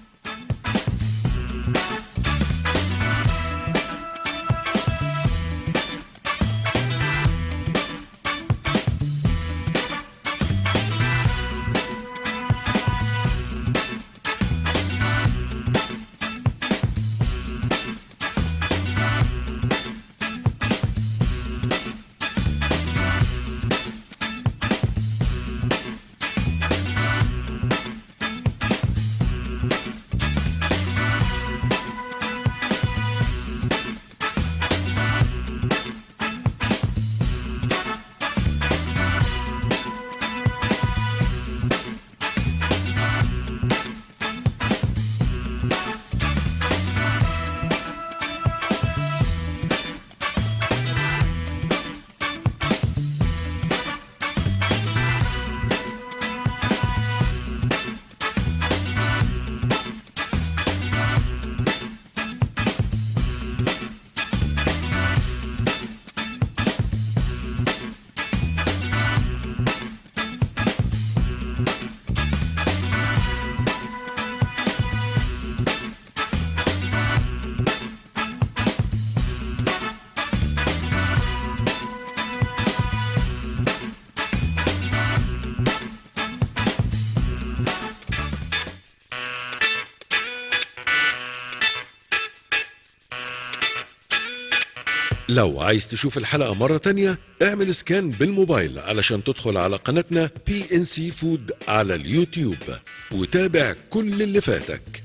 لو عايز تشوف الحلقة مرة تانية اعمل سكان بالموبايل علشان تدخل على قناتنا بي ان سي فود على اليوتيوب وتابع كل اللي فاتك